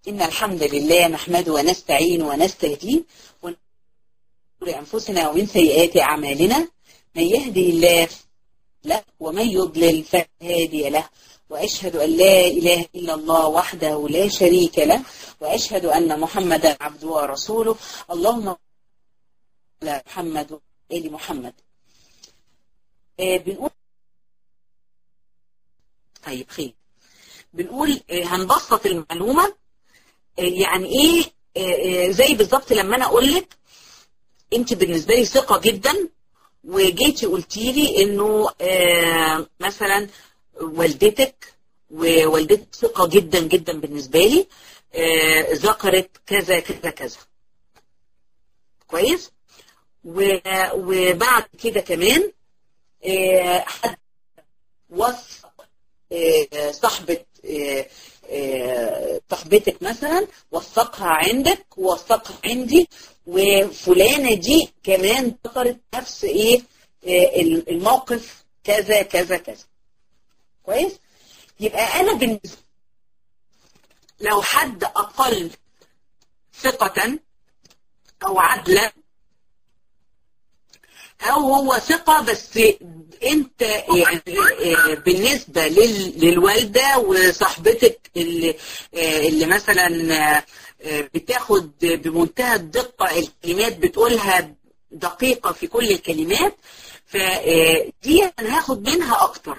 إن الحمد لله نحمده ونستعين ونستهديه ونقول أنفسنا ومن سيئات أعمالنا من يهدي الله له ومن يضلل فلا هادي له وأشهد أن لا إله إلا الله وحده لا شريك له وأشهد أن محمدا عبده ورسوله اللهم على محمد وآل محمد آه بنقول طيب خير بنقول آه هنبسط المعلومة آه يعني ايه آه زي بالظبط لما انا اقول لك انت بالنسبة لي ثقة جدا وجيتي قلتي لي انه مثلا والدتك ووالدتك ثقة جدا جدا بالنسبة لي ذكرت كذا كذا كذا كويس وبعد كده كمان حد وثق صاحبة صاحبتك مثلا وثقها عندك ووثقها عندي وفلانة دي كمان ذكرت نفس ايه الموقف كذا كذا كذا كويس يبقى انا بالنسبة لو حد اقل ثقة او عدلا او هو ثقة بس انت يعني بالنسبة للوالدة وصاحبتك اللي, اللي مثلا بتاخد بمنتهى الدقة الكلمات بتقولها دقيقة في كل الكلمات فدي انا هاخد منها اكتر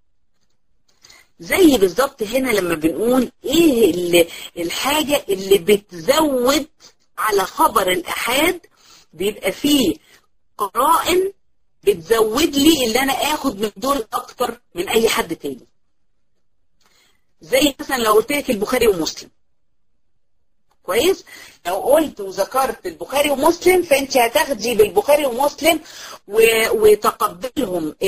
زي بالظبط هنا لما بنقول ايه اللي الحاجة اللي بتزود على خبر الأحاد بيبقى فيه قرائن بتزود لي اللي أنا آخد من دول أكتر من أي حد تاني زي مثلا لو قلت لك البخاري ومسلم كويس لو قلت وذكرت البخاري ومسلم فانت هتاخدي بالبخاري ومسلم وتقبلهم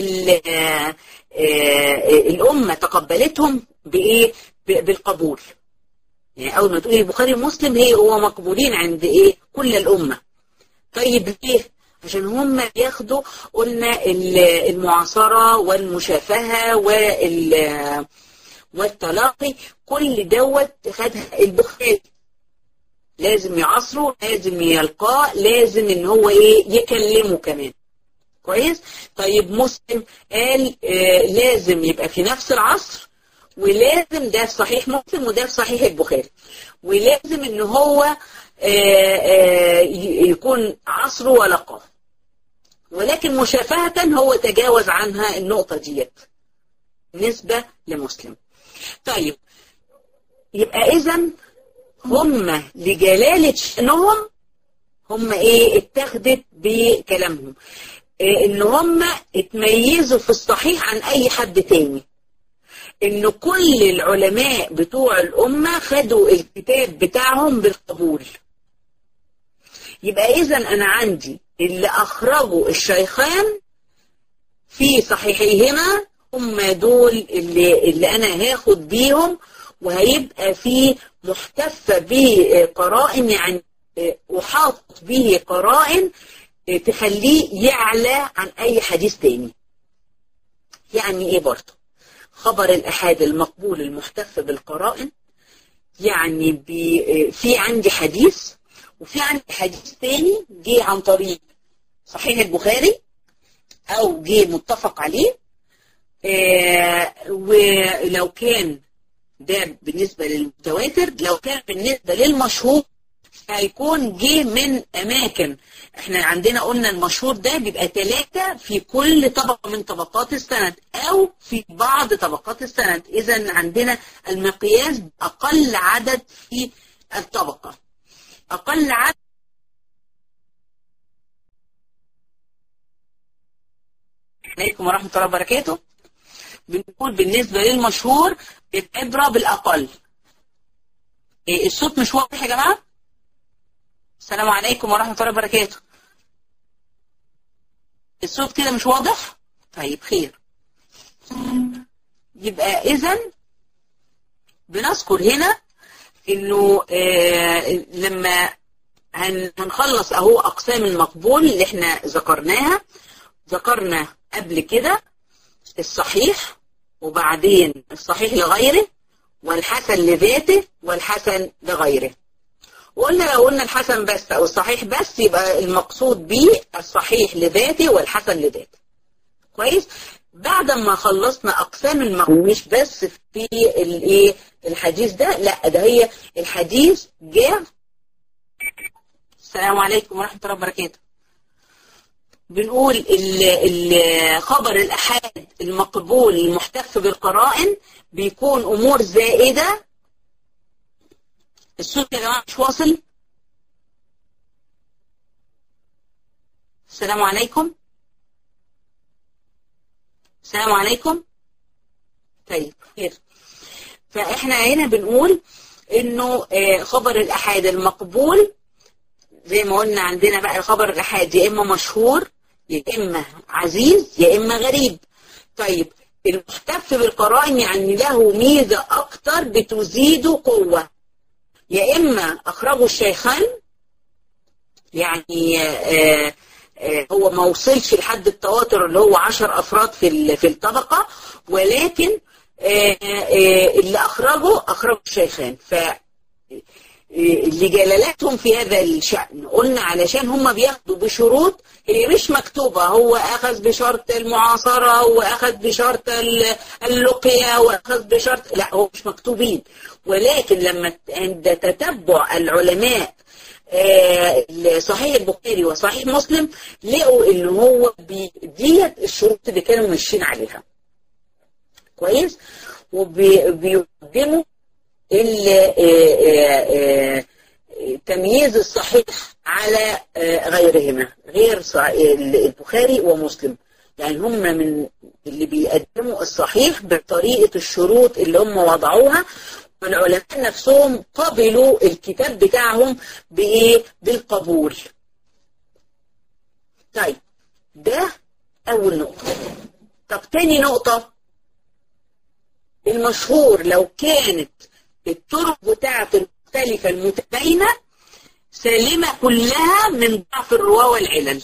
الأمة تقبلتهم بإيه بالقبول يعني أول ما تقولي البخاري ومسلم هي هو مقبولين عند إيه كل الأمة طيب ليه عشان هم ياخدوا قلنا المعاصرة والمشافهة وال والتلاقي كل دوت خدها البخاري لازم يعصره لازم يلقاه لازم ان هو ايه يكلمه كمان كويس طيب مسلم قال آه لازم يبقى في نفس العصر ولازم ده في صحيح مسلم وده في صحيح البخاري ولازم ان هو آه آه يكون عصره ولقاه ولكن مشافهة هو تجاوز عنها النقطة ديت بالنسبة لمسلم طيب يبقى اذا هم لجلالة شأنهم هم ايه اتخذت بكلامهم إيه ان هم اتميزوا في الصحيح عن اي حد تاني ان كل العلماء بتوع الامة خدوا الكتاب بتاعهم بالقبول يبقى اذا انا عندي اللي اخرجوا الشيخان في صحيحيهما هم دول اللي, اللي انا هاخد بيهم وهيبقى في محتفة بقرائن يعني أحاط به قرائن تخليه يعلى عن أي حديث تاني يعني إيه برضه خبر الأحاد المقبول المحتف بالقرائن يعني في عندي حديث وفي عندي حديث تاني جه عن طريق صحيح البخاري أو جه متفق عليه ولو كان ده بالنسبة للمتواتر لو كان بالنسبة للمشهور هيكون جه من أماكن احنا عندنا قلنا المشهور ده بيبقى ثلاثة في كل طبقة من طبقات السند أو في بعض طبقات السند إذا عندنا المقياس أقل عدد في الطبقة أقل عدد عليكم ورحمة الله وبركاته بنقول بالنسبة للمشهور العبرة بالأقل إيه الصوت مش واضح يا جماعة السلام عليكم ورحمة الله وبركاته الصوت كده مش واضح طيب خير يبقى إذا بنذكر هنا إنه آه لما هنخلص أهو أقسام المقبول اللي احنا ذكرناها ذكرنا قبل كده الصحيح وبعدين الصحيح لغيره والحسن لذاته والحسن لغيره وقلنا لو قلنا الحسن بس أو الصحيح بس يبقى المقصود به الصحيح لذاته والحسن لذاته كويس بعد ما خلصنا أقسام المقبول مش بس في الايه الحديث ده لا ده هي الحديث جاء السلام عليكم ورحمة الله وبركاته بنقول الخبر الأحاد المقبول المحتف بالقرائن بيكون أمور زائدة الصوت يا جماعة مش واصل السلام عليكم السلام عليكم طيب خير فاحنا هنا بنقول انه خبر الأحاد المقبول زي ما قلنا عندنا بقى خبر الأحاد يا إما مشهور يا إما عزيز يا إما غريب طيب المحتف بالقرائن يعني له ميزة أكتر بتزيده قوة يا إما أخرجه الشيخان يعني آآ آآ هو ما وصلش لحد التواتر اللي هو عشر أفراد في في الطبقة ولكن آآ اللي أخرجه أخرجه الشيخان ف لجلالتهم في هذا الشأن قلنا علشان هم بياخدوا بشروط هي مش مكتوبة هو أخذ بشرط المعاصرة وأخذ بشرط اللقية وأخذ بشرط لا هو مش مكتوبين ولكن لما عند تتبع العلماء صحيح البخاري وصحيح مسلم لقوا ان هو ديت الشروط اللي كانوا ماشيين عليها كويس وبيقدموا تمييز الصحيح على غيرهما غير البخاري ومسلم يعني هم من اللي بيقدموا الصحيح بطريقة الشروط اللي هم وضعوها والعلماء نفسهم قبلوا الكتاب بتاعهم بإيه؟ بالقبول طيب ده أول نقطة طب تاني نقطة المشهور لو كانت الطرق بتاعته المختلفة المتباينة سالمة كلها من ضعف الرواة والعلل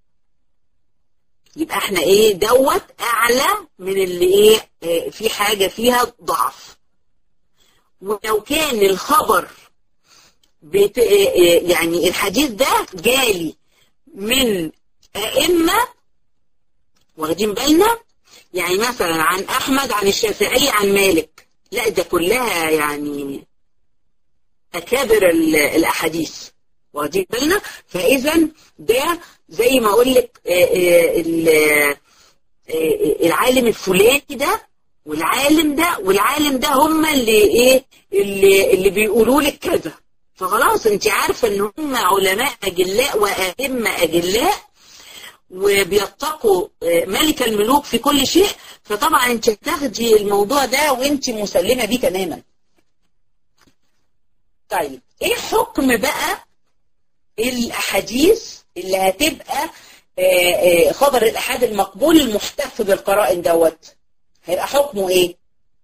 يبقى احنا ايه دوت اعلى من اللي ايه اه في حاجة فيها ضعف ولو كان الخبر بت اه يعني الحديث ده جالي من ائمة واخدين بالنا يعني مثلا عن احمد عن الشافعي عن مالك لا ده كلها يعني أكابر الأحاديث واخدين بالنا فإذا ده زي ما أقول لك العالم الفلاني ده والعالم ده والعالم ده هم اللي إيه اللي, اللي بيقولوا لك كذا فخلاص أنت عارفة إن هم علماء أجلاء وأئمة أجلاء وبيتقوا ملك الملوك في كل شيء فطبعا انت تاخدي الموضوع ده وانت مسلمة بيه تماما طيب ايه حكم بقى الاحاديث اللي هتبقى خبر الاحاد المقبول المحتف بالقرائن دوت هيبقى حكمه ايه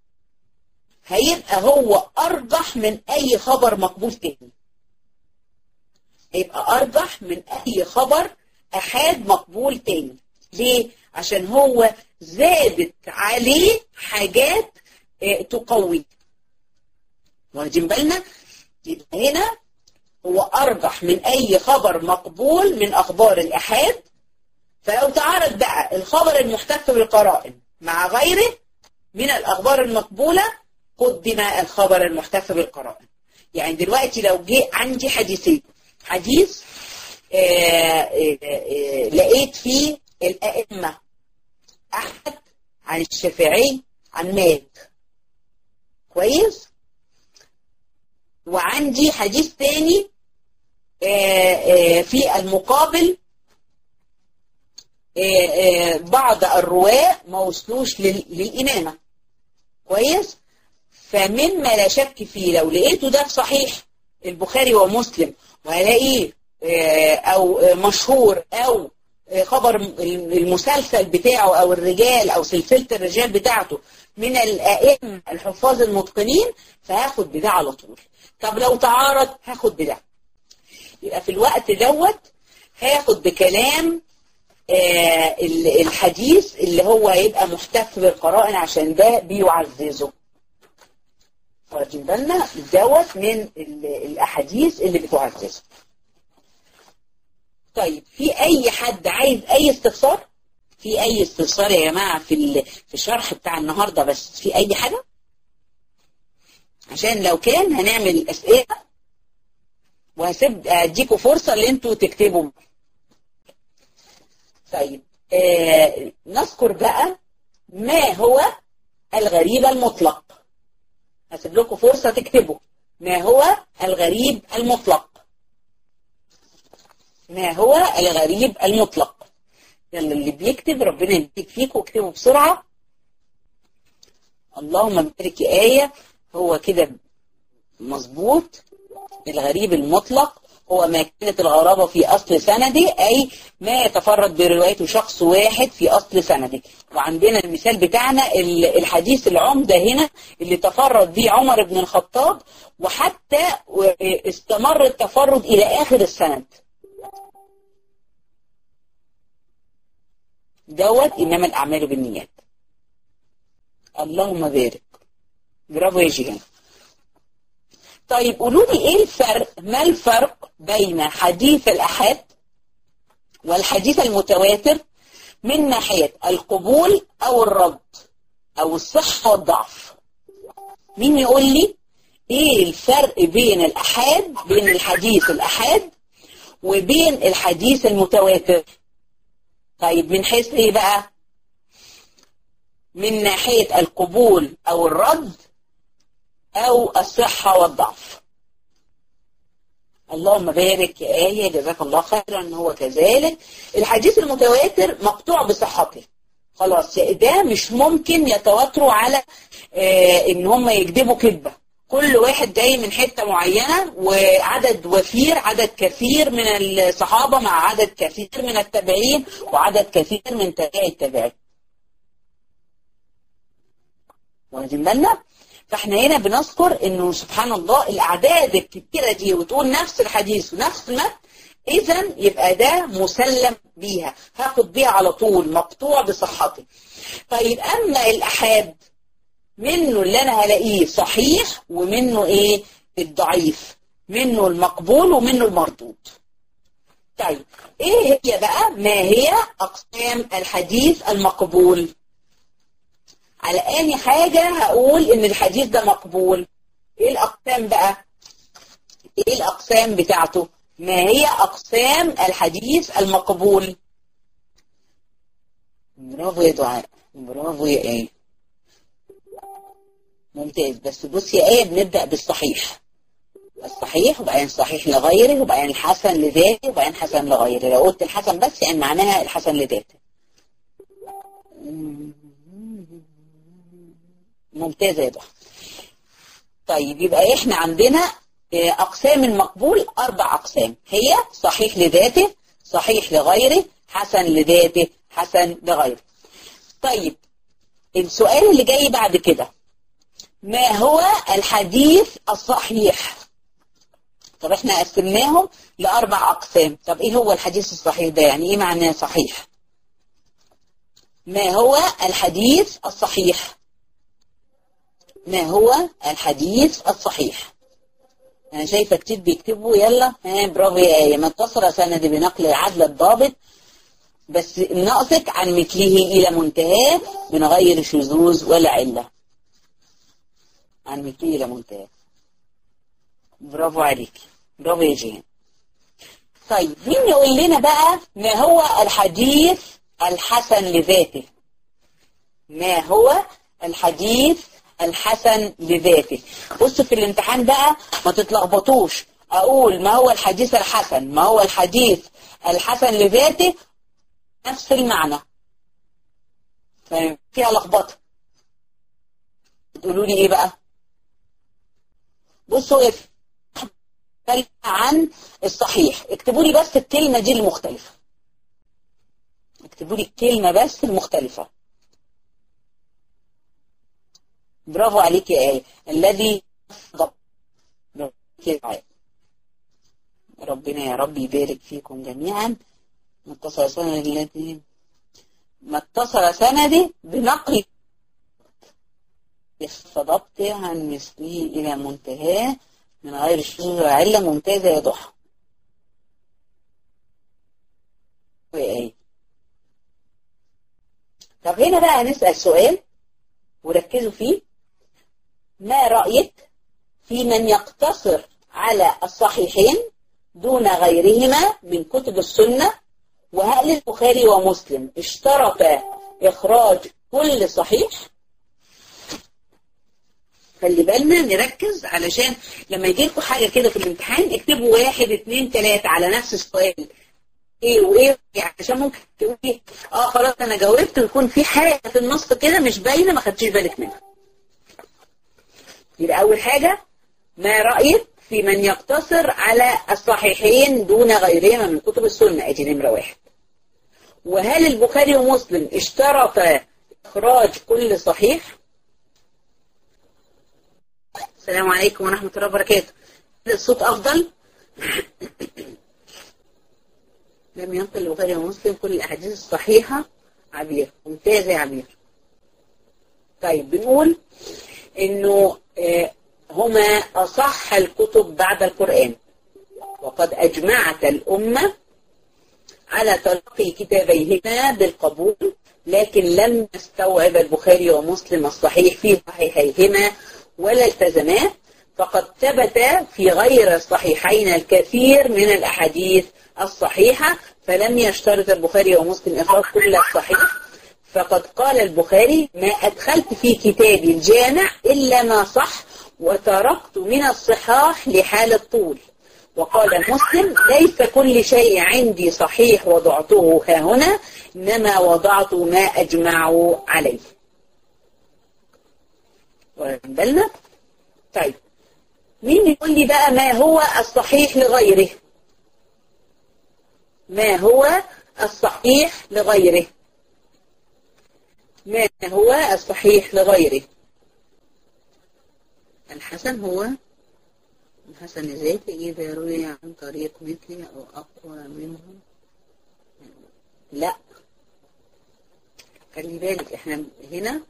هيبقى هو ارجح من اي خبر مقبول تاني هيبقى ارجح من اي خبر احاد مقبول تاني ليه عشان هو زادت عليه حاجات اه تقوي واخدين بالنا يبقى هنا هو ارجح من اي خبر مقبول من اخبار الاحاد فلو تعارض بقى الخبر المحتف بالقرائن مع غيره من الاخبار المقبوله قدم الخبر المحتف بالقرائن يعني دلوقتي لو جه عندي حديثين حديث آآ آآ لقيت فيه الأئمة أحمد عن الشافعي عن مالك كويس وعندي حديث تاني آآ في المقابل بعض الرواة ما وصلوش للإمامة كويس فمما لا شك فيه لو لقيته ده في صحيح البخاري ومسلم وهلاقيه او مشهور او خبر المسلسل بتاعه او الرجال او سلسلة الرجال بتاعته من الائمة الحفاظ المتقنين فهاخد بده على طول طب لو تعارض هاخد بده يبقى في الوقت دوت هاخد بكلام الحديث اللي هو هيبقى محتف بالقرائن عشان ده بيعززه واخدين بالنا دوت من الاحاديث اللي بتعزز طيب في اي حد عايز اي استفسار في اي استفسار يا جماعه في في الشرح بتاع النهارده بس في اي حاجه عشان لو كان هنعمل اسئله وهسيب اديكم فرصه ان انتوا تكتبوا طيب آه نذكر بقى ما هو الغريب المطلق هسيب لكم فرصه تكتبوا ما هو الغريب المطلق ما هو الغريب المطلق يلا اللي بيكتب ربنا يبارك فيكم واكتبوا بسرعة اللهم بارك آية هو كده مظبوط الغريب المطلق هو ما كانت الغرابة في أصل سنده أي ما يتفرد بروايته شخص واحد في أصل سنده وعندنا المثال بتاعنا الحديث العمدة هنا اللي تفرد به عمر بن الخطاب وحتى استمر التفرد إلى آخر السند دوت إنما الأعمال بالنيات اللهم بارك برافو يا جيهان طيب قولوا لي ايه الفرق ما الفرق بين حديث الأحاد والحديث المتواتر من ناحية القبول أو الرد أو الصحة والضعف مين يقول لي ايه الفرق بين الأحاد بين الحديث الأحاد وبين الحديث المتواتر طيب من حيث ايه بقى من ناحية القبول او الرد او الصحة والضعف اللهم بارك يا آية جزاك الله خيرا هو كذلك الحديث المتواتر مقطوع بصحته خلاص ده مش ممكن يتواتروا على آه ان هم يكذبوا كذبة كل واحد جاي من حتة معينة وعدد وفير عدد كثير من الصحابة مع عدد كثير من التابعين وعدد كثير من تابعي التابعين واخدين بالنا فاحنا هنا بنذكر انه سبحان الله الاعداد الكتيرة دي وتقول نفس الحديث ونفس المتن اذا يبقى ده مسلم بيها هاخد بيها على طول مقطوع بصحته طيب اما الاحاد منه اللي انا هلاقيه صحيح ومنه ايه الضعيف منه المقبول ومنه المردود طيب ايه هي بقى ما هي اقسام الحديث المقبول على اني حاجة هقول ان الحديث ده مقبول ايه الاقسام بقى ايه الاقسام بتاعته ما هي اقسام الحديث المقبول برافو يا دعاء برافو يا ايه ممتاز بس بص يا ايه بنبدأ بالصحيح الصحيح وبعدين صحيح لغيره وبعدين الحسن لذاته وبعدين حسن لغيره لو قلت الحسن بس يعني معناها الحسن لذاته ممتازة يا ضحى طيب يبقى احنا عندنا اقسام المقبول اربع اقسام هي صحيح لذاته صحيح لغيره حسن لذاته حسن لغيره طيب السؤال اللي جاي بعد كده ما هو الحديث الصحيح طب احنا قسمناهم لأربع أقسام طب ايه هو الحديث الصحيح ده يعني ايه معناه صحيح ما هو الحديث الصحيح ما هو الحديث الصحيح انا شايفه كتير بيكتبوا يلا ها برافو يا ايه ما اتصل سند بنقل العدل الضابط بس ناقصك عن مثله الى منتهاه من غير شذوذ ولا عله عن مثله الى منتهاه برافو عليك برافو يا جيهان طيب مين يقول لنا بقى ما هو الحديث الحسن لذاته ما هو الحديث الحسن لذاته بصوا في الامتحان بقى ما تتلخبطوش اقول ما هو الحديث الحسن ما هو الحديث الحسن لذاته نفس المعنى فيها لخبطه تقولوا لي ايه بقى بصوا عن الصحيح اكتبوا لي بس الكلمة دي المختلفة اكتبوا لي الكلمة بس المختلفة برافو عليك يا آية الذي ربنا يا رب يبارك فيكم جميعا متصل سند التي ما اتصل سندي بنقل ضبطها عن مثله إلى منتهاه من غير الشذوذ وعلة ممتازة يا ضحى وإيه طب هنا بقى هنسأل سؤال وركزوا فيه ما رأيك في من يقتصر على الصحيحين دون غيرهما من كتب السنة وهل البخاري ومسلم اشترطا إخراج كل صحيح خلي بالنا نركز علشان لما يجي لكم حاجة كده في الامتحان اكتبوا واحد اتنين تلاتة على نفس السؤال ايه وايه يعني عشان ممكن تقولي اه خلاص انا جاوبت ويكون في حاجة في النص كده مش باينة ما خدتيش بالك منها يبقى اول حاجة ما رأيك في من يقتصر على الصحيحين دون غيرهما من كتب السنة ادي نمرة واحد وهل البخاري ومسلم اشترطا اخراج كل صحيح السلام عليكم ورحمة الله وبركاته الصوت افضل لم ينقل البخاري ومسلم كل الاحاديث الصحيحة عبير ممتازة يا عبير طيب بنقول انه آه هما أصح الكتب بعد القرآن وقد أجمعت الأمة على تلقي كتابيهما بالقبول لكن لم يستوعب البخاري ومسلم الصحيح في صحيحيهما ولا التزما فقد ثبت في غير الصحيحين الكثير من الأحاديث الصحيحة فلم يشترط البخاري ومسلم إخراج كل الصحيح فقد قال البخاري ما أدخلت في كتابي الجامع إلا ما صح وتركت من الصحاح لحال الطول وقال مسلم ليس كل شيء عندي صحيح وضعته ها هنا إنما وضعت ما أجمع عليه بالنا طيب مين يقول لي بقى ما هو الصحيح لغيره ما هو الصحيح لغيره ما هو الصحيح لغيره الحسن هو الحسن الذاتي إذا روي عن طريق مثله أو أقوى منه لا خلي بالك احنا هنا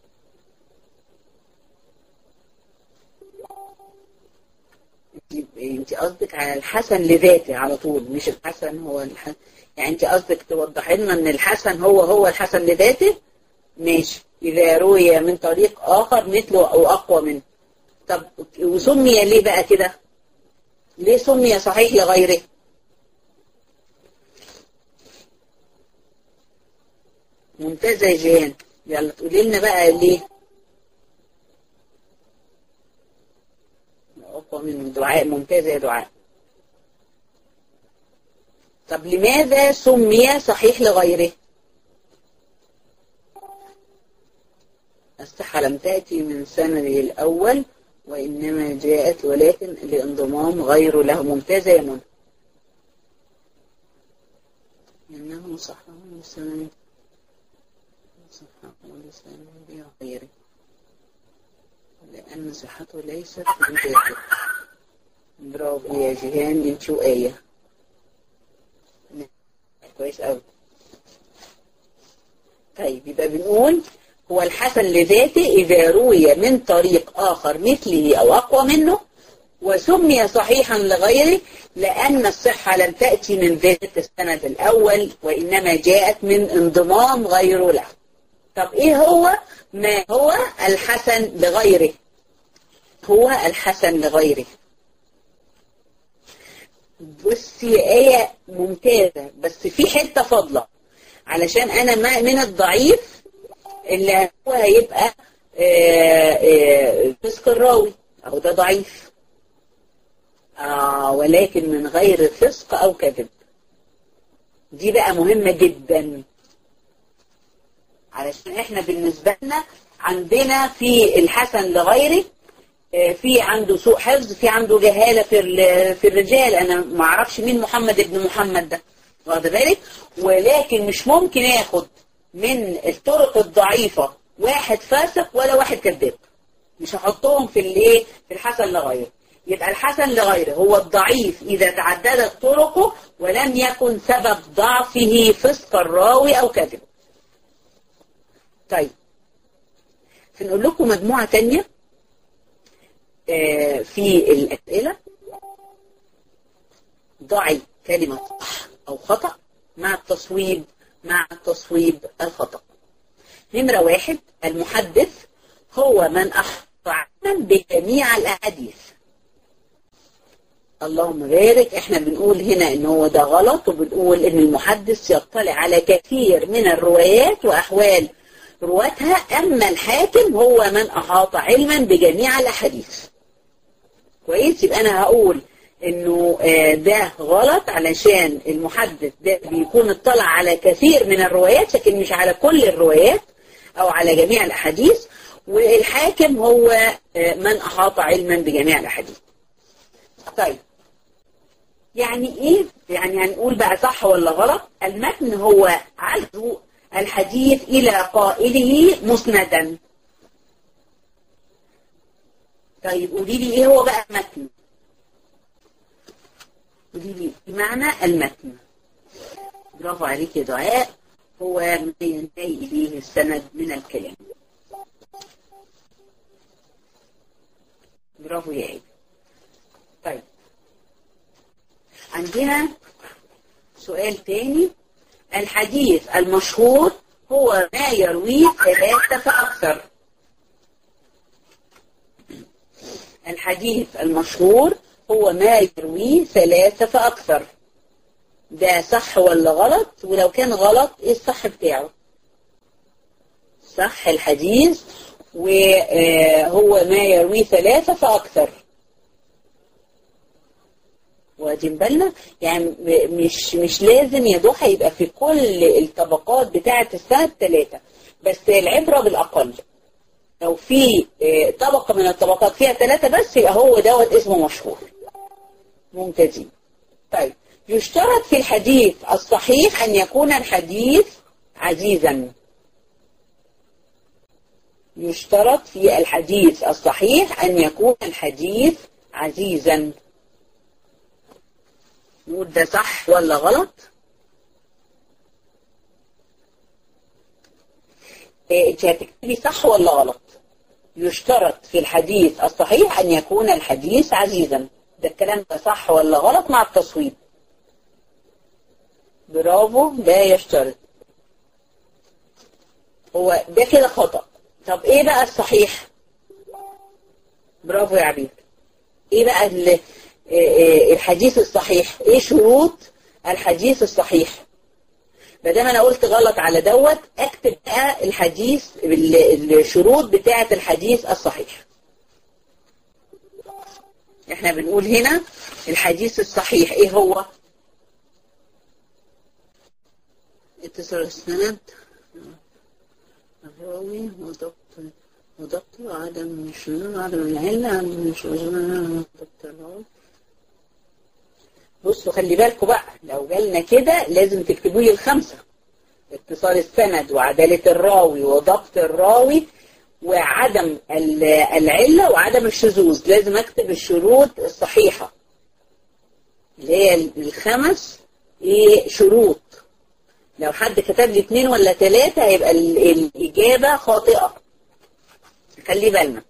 انت قصدك على الحسن لذاته على طول مش الحسن هو الحسن يعني انت قصدك توضح لنا ان الحسن هو هو الحسن لذاته ماشي إذا روي من طريق آخر مثله أو أقوى منه طب وسمي ليه بقى كده ليه سمي صحيح لغيره ممتازة يا جيهان يلا تقولي لنا بقى ليه أقوى منه دعاء ممتازة يا دعاء طب لماذا سمي صحيح لغيره الصحة لم تأتي من سنده الأول وإنما جاءت ولكن لانضمام غير له ممتازة يا منى إنه صحه لسان صحه لسان بغيره لأن صحته ليست من ذاته برافو يا جيهان انت وآية كويس أوي طيب يبقى بنقول هو الحسن لذاته إذا روي من طريق آخر مثله أو أقوى منه وسمي صحيحا لغيره لأن الصحة لم تأتي من ذات السند الأول وإنما جاءت من انضمام غيره له طب إيه هو ما هو الحسن لغيره هو الحسن لغيره بصي آية ممتازة بس في حتة فاضلة علشان أنا ما من الضعيف اللي هو هيبقى فسق الراوي أو ده ضعيف آه ولكن من غير فسق أو كذب دي بقى مهمة جدا علشان احنا بالنسبة لنا عندنا في الحسن لغيره في عنده سوء حفظ في عنده جهالة في في الرجال انا ما اعرفش مين محمد ابن محمد ده واخد بالك ولكن مش ممكن اخد من الطرق الضعيفة واحد فاسق ولا واحد كذاب مش هحطهم في الايه في الحسن لغيره يبقى الحسن لغيره هو الضعيف إذا تعددت طرقه ولم يكن سبب ضعفه فسق الراوي أو كذب طيب هنقول لكم مجموعة تانية آه، في الأسئلة ضعي كلمة صح أو خطأ مع التصويب مع التصويب الخطأ نمرة واحد المحدث هو من أحط علما بجميع الأحاديث اللهم بارك احنا بنقول هنا ان هو ده غلط وبنقول ان المحدث يطلع على كثير من الروايات واحوال رواتها اما الحاكم هو من احاط علما بجميع الاحاديث كويس يبقى انا هقول انه آه، ده غلط علشان المحدث ده بيكون اطلع على كثير من الروايات لكن مش على كل الروايات او على جميع الاحاديث والحاكم هو آه، من احاط علما بجميع الاحاديث طيب يعني ايه يعني هنقول بقى صح ولا غلط المتن هو عزو الحديث الى قائله مسندا طيب قولي لي ايه هو بقى المتن قولي لي معنى المتن برافو عليك يا دعاء هو ما ينتهي اليه السند من الكلام برافو يا عيد طيب عندنا سؤال تاني الحديث المشهور هو ما يرويه ثلاثة فأكثر الحديث المشهور هو ما يرويه ثلاثة فأكثر ده صح ولا غلط ولو كان غلط ايه الصح بتاعه صح الحديث وهو ما يرويه ثلاثة فأكثر واخدين بالنا يعني م- مش مش لازم يا ضحى يبقى في كل الطبقات بتاعة السند ثلاثة بس العبرة بالأقل لو في آه، طبقة من الطبقات فيها ثلاثة بس يبقى هو دوت اسمه مشهور ممتازين طيب يشترط في الحديث الصحيح أن يكون الحديث عزيزا يشترط في الحديث الصحيح أن يكون الحديث عزيزا نقول ده صح ولا غلط إيه، انت هتكتبي صح ولا غلط يشترط في الحديث الصحيح أن يكون الحديث عزيزا ده الكلام ده صح ولا غلط مع التصويب برافو ده يشترط هو ده كده خطأ طب ايه بقى الصحيح برافو يا عبيد ايه بقى ال- إيه- إيه الحديث الصحيح ايه شروط الحديث الصحيح ما دام انا قلت غلط على دوت اكتب بقى الحديث ال- الشروط بتاعه الحديث الصحيح احنا بنقول هنا الحديث الصحيح ايه هو اتصال السند الراوي وضبط وضبط وعدم الشذوذ وعدم العلة عدم الشذوذ ضبط الراوي بصوا خلي بالكم بقى لو جالنا كده لازم تكتبوا لي الخمسة اتصال السند وعدالة الراوي وضبط الراوي وعدم ال- العلة وعدم الشذوذ لازم اكتب الشروط الصحيحة اللي هي الخمس ايه شروط لو حد كتب لي اثنين ولا ثلاثة هيبقى ال- الإجابة خاطئة خلي بالنا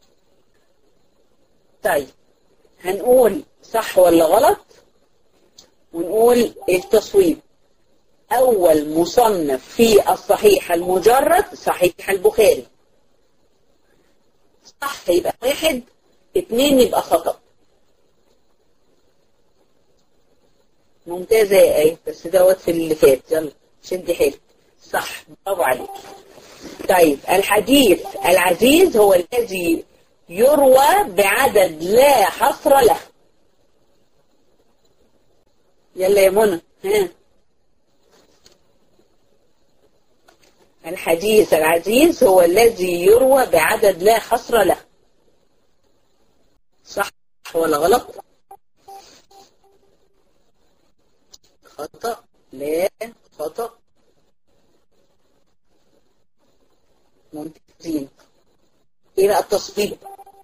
طيب هنقول صح ولا غلط ونقول التصويب أول مصنف في الصحيح المجرد صحيح البخاري صح يبقى واحد اتنين يبقى خطأ ممتازة يا آية بس دوت في اللي فات يلا شدي حيلك صح برافو عليك طيب الحديث العزيز هو الذي يروى بعدد لا حصر له يلا يا منى ها الحديث العزيز هو الذي يروى بعدد لا حصر له صح ولا غلط خطأ لا خطأ ممتازين ايه بقى التصويب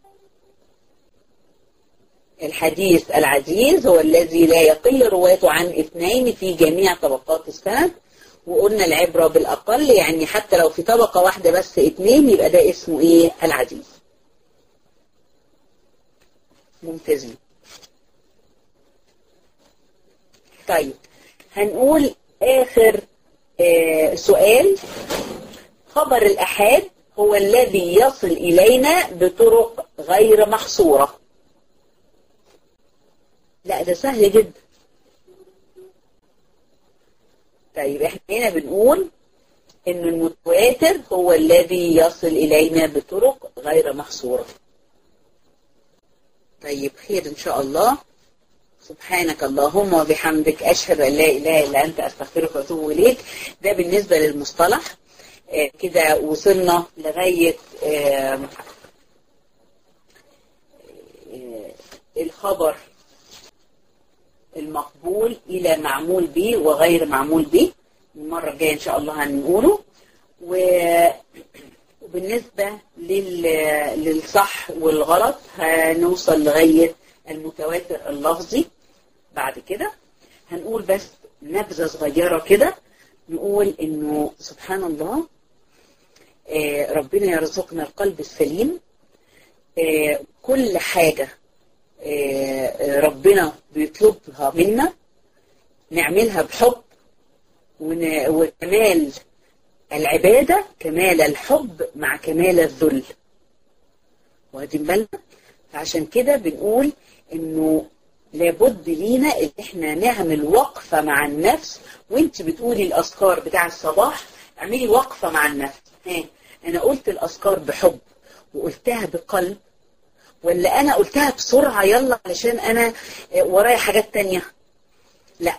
الحديث العزيز هو الذي لا يقل روايته عن اثنين في جميع طبقات السند وقلنا العبرة بالأقل يعني حتى لو في طبقة واحدة بس اتنين يبقى ده اسمه ايه العزيز ممتازين طيب هنقول آخر آه سؤال خبر الأحاد هو الذي يصل إلينا بطرق غير محصورة لا ده سهل جدا طيب احنا هنا بنقول ان المتواتر هو الذي يصل الينا بطرق غير محصورة طيب خير ان شاء الله سبحانك اللهم وبحمدك اشهد ان لا اله الا انت استغفرك واتوب اليك ده بالنسبة للمصطلح آه كده وصلنا لغاية آه آه الخبر المقبول إلى معمول به وغير معمول به المرة الجاية إن شاء الله هنقوله وبالنسبة لل... للصح والغلط هنوصل لغاية المتواتر اللفظي بعد كده هنقول بس نبذة صغيرة كده نقول إنه سبحان الله آه ربنا يرزقنا القلب السليم آه كل حاجة ربنا بيطلبها منا نعملها بحب وكمال العبادة كمال الحب مع كمال الذل واخدين بالنا فعشان كده بنقول انه لابد لينا ان احنا نعمل وقفة مع النفس وانت بتقولي الاذكار بتاع الصباح اعملي وقفة مع النفس ها انا قلت الاذكار بحب وقلتها بقلب ولا انا قلتها بسرعة يلا علشان انا ورايا حاجات تانية لا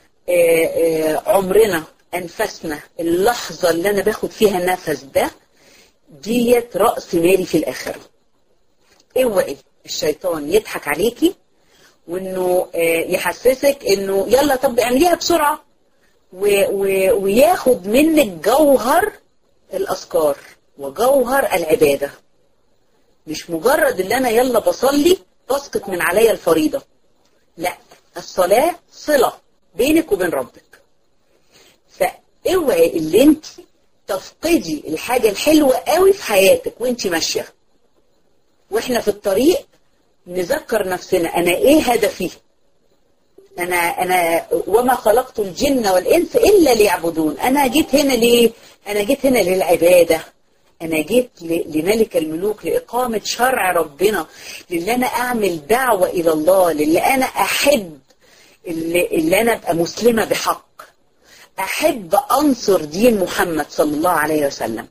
عمرنا انفسنا اللحظة اللي انا باخد فيها النفس ده ديت رأس مالي في الاخرة اوعي الشيطان يضحك عليكي وانه يحسسك انه يلا طب اعمليها بسرعة وياخد منك جوهر الاذكار وجوهر العباده مش مجرد اللي انا يلا بصلي تسقط من عليا الفريضة لا الصلاة صلة بينك وبين ربك فاوعي اللي انت تفقدي الحاجة الحلوة قوي في حياتك وانت ماشية واحنا في الطريق نذكر نفسنا انا ايه هدفي انا انا وما خلقت الجن والانس الا ليعبدون انا جيت هنا ليه انا جيت هنا للعباده أنا جيت لملك الملوك لإقامة شرع ربنا للي أنا أعمل دعوة إلى الله للي أنا أحب اللي, اللي أنا أبقى مسلمة بحق أحب أنصر دين محمد صلى الله عليه وسلم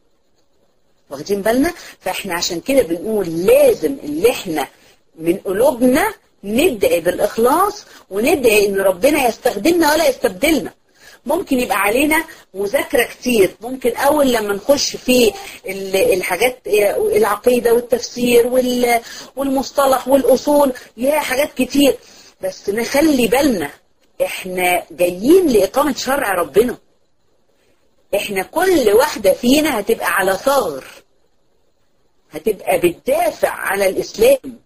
واخدين بالنا فإحنا عشان كده بنقول لازم اللي إحنا من قلوبنا ندعي بالإخلاص وندعي إن ربنا يستخدمنا ولا يستبدلنا ممكن يبقى علينا مذاكرة كتير ممكن أول لما نخش في الحاجات العقيدة والتفسير والمصطلح والأصول ليها حاجات كتير بس نخلي بالنا احنا جايين لإقامة شرع ربنا احنا كل واحدة فينا هتبقى على ثغر هتبقى بتدافع على الإسلام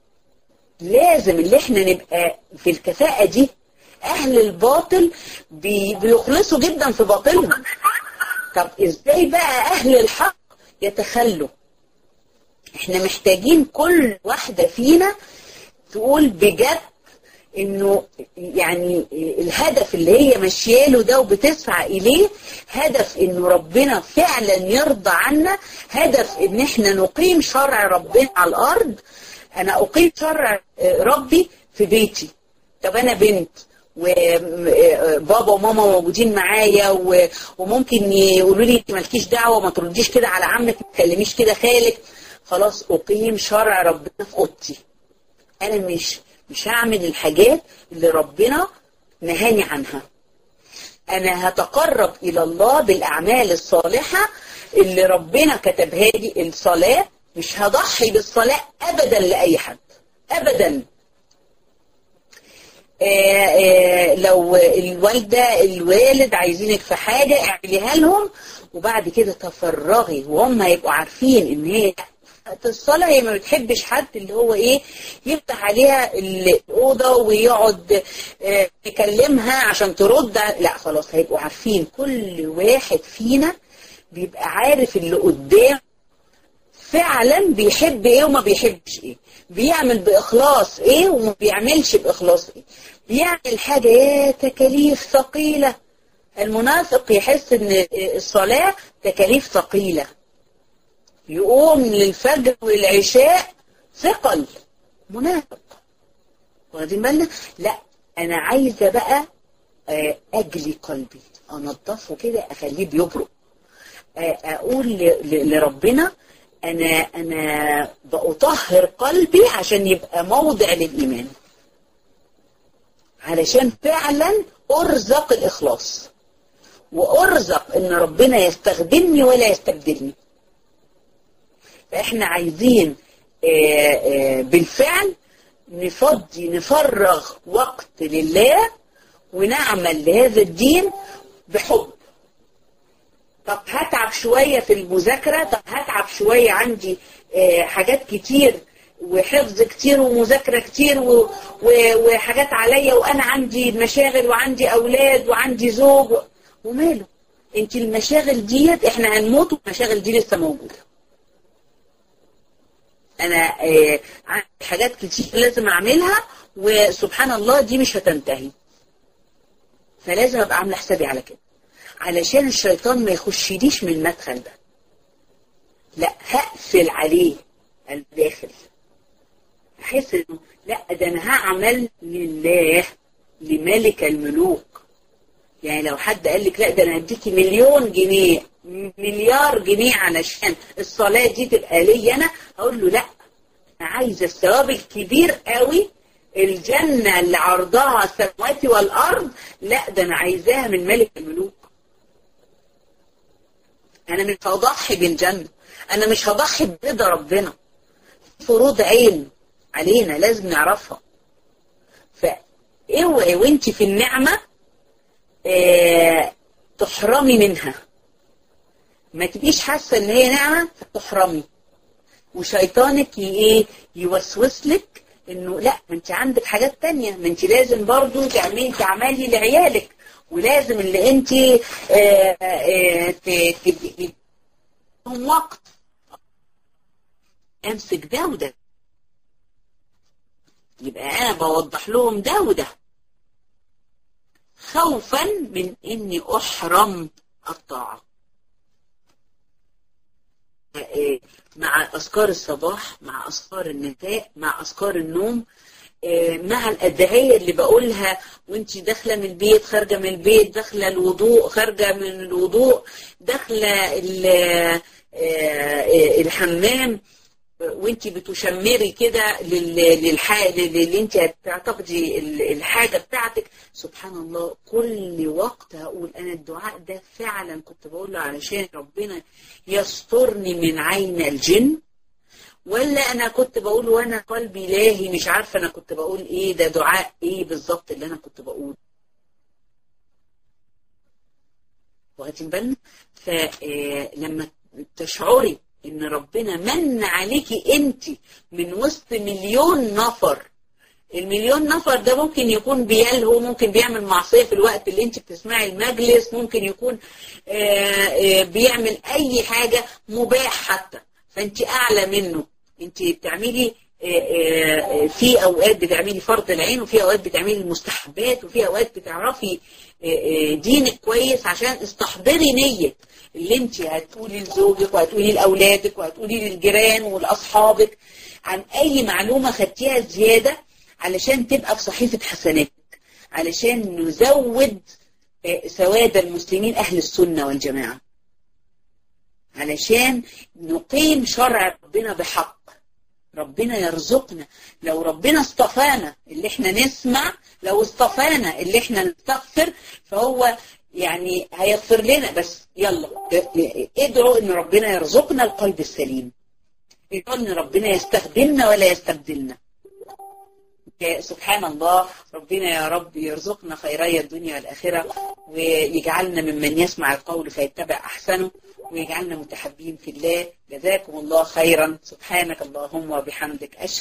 لازم اللي احنا نبقى في الكفاءة دي اهل الباطل بي بيخلصوا جدا في باطلهم طب ازاي بقى اهل الحق يتخلوا احنا محتاجين كل واحدة فينا تقول بجد انه يعني الهدف اللي هي ماشياله ده وبتسعى اليه هدف انه ربنا فعلا يرضى عنا هدف ان احنا نقيم شرع ربنا على الارض انا اقيم شرع ربي في بيتي طب انا بنت وبابا وماما موجودين معايا وممكن يقولوا لي انت مالكيش دعوه ما ترديش كده على عمك ما تكلميش كده خالك خلاص اقيم شرع ربنا في اوضتي انا مش مش هعمل الحاجات اللي ربنا نهاني عنها انا هتقرب الى الله بالاعمال الصالحه اللي ربنا كتبها لي الصلاه مش هضحي بالصلاه ابدا لاي حد ابدا آآ آآ لو الوالدة الوالد عايزينك في حاجة اعمليها لهم وبعد كده تفرغي وهم هيبقوا عارفين ان هي وقت الصلاة هي ما بتحبش حد اللي هو ايه يفتح عليها الأوضة ويقعد آه، يكلمها عشان ترد لا خلاص هيبقوا عارفين كل واحد فينا بيبقى عارف اللي قدام فعلا بيحب ايه وما بيحبش ايه بيعمل بإخلاص ايه وما بيعملش بإخلاص ايه بيعمل حاجة يا تكاليف ثقيلة المنافق يحس ان الصلاة تكاليف ثقيلة يقوم للفجر والعشاء ثقل منافق واخدين بالنا لا انا عايزة بقى آه، اجلي قلبي انضفه كده اخليه بيبرق آه، اقول ل- ل- لربنا انا انا بأطهر قلبي عشان يبقى موضع للايمان علشان فعلا ارزق الاخلاص وارزق ان ربنا يستخدمني ولا يستبدلني فاحنا عايزين آه، آه، بالفعل نفضي نفرغ وقت لله ونعمل لهذا الدين بحب طب هتعب شوية في المذاكرة طب هتعب شوية عندي آه، حاجات كتير وحفظ كتير ومذاكرة كتير و- و- وحاجات عليا وأنا عندي مشاغل وعندي أولاد وعندي زوج و- وماله انت المشاغل ديت احنا هنموت والمشاغل دي لسه موجودة انا آه، عندي حاجات كتير لازم اعملها وسبحان الله دي مش هتنتهي فلازم ابقى عامله حسابي على كده علشان الشيطان ما يخشليش من المدخل ده لا هقفل عليه الداخل احس انه لا ده انا هعمل لله لملك الملوك يعني لو حد قال لك لا ده انا هديكي مليون جنيه مليار جنيه علشان الصلاة دي تبقى لي انا اقول له لا انا عايزه الثواب الكبير قوي الجنة اللي عرضها السماوات والارض لا ده انا عايزاها من ملك الملوك انا مش هضحي بالجنة انا مش هضحي برضا ربنا فروض عين علينا لازم نعرفها فاوعي وانت في النعمة اه تحرمي منها ما تبقيش حاسة ان هي نعمة فتحرمي وشيطانك ي- ايه يوسوس لك انه لا ما انت عندك حاجات تانية ما انت لازم برضو تعملي تعملي لعيالك ولازم اللي انت اه اه ت- تبقي لهم وقت امسك ده وده يبقى انا بوضح لهم ده وده خوفا من اني احرم الطاعه آه، مع اذكار الصباح مع اذكار النساء مع اذكار النوم آه، مع الادعيه اللي بقولها وانت داخله من البيت خارجه من البيت داخله الوضوء خارجه من الوضوء داخله ال- آه، آه، الحمام وانت بتشمري كده لل- للحاجة اللي انت هتعتقدي ال- الحاجة بتاعتك سبحان الله كل وقت هقول انا الدعاء ده فعلا كنت بقوله علشان ربنا يسترني من عين الجن ولا انا كنت بقول وانا قلبي لاهي مش عارفه انا كنت بقول ايه ده دعاء ايه بالظبط اللي انا كنت بقوله واخدين بالنا فلما تشعري ان ربنا من عليكي انت من وسط مليون نفر المليون نفر ده ممكن يكون بيلهو ممكن بيعمل معصية في الوقت اللي انت بتسمعي المجلس ممكن يكون آه، آه، بيعمل اي حاجة مباح حتى فانت اعلى منه انت بتعملي آه، آه، في اوقات بتعملي فرض العين وفي اوقات بتعملي المستحبات وفي اوقات بتعرفي آه، آه، دينك كويس عشان استحضري نية اللي انت هتقولي لزوجك وهتقولي لاولادك وهتقولي للجيران ولاصحابك عن اي معلومة خدتيها زيادة علشان تبقى في صحيفة حسناتك علشان نزود آه، سواد المسلمين اهل السنة والجماعة علشان نقيم شرع ربنا بحق ربنا يرزقنا لو ربنا اصطفانا اللي احنا نسمع لو اصطفانا اللي احنا نستغفر فهو يعني هيغفر لنا بس يلا ادعوا ان ربنا يرزقنا القلب السليم ادعوا ان ربنا يستخدمنا ولا يستبدلنا سبحان الله ربنا يا رب يرزقنا خيري الدنيا والآخرة ويجعلنا ممن يسمع القول فيتبع أحسنه ويجعلنا متحبين في الله جزاكم الله خيرا سبحانك اللهم وبحمدك أشهد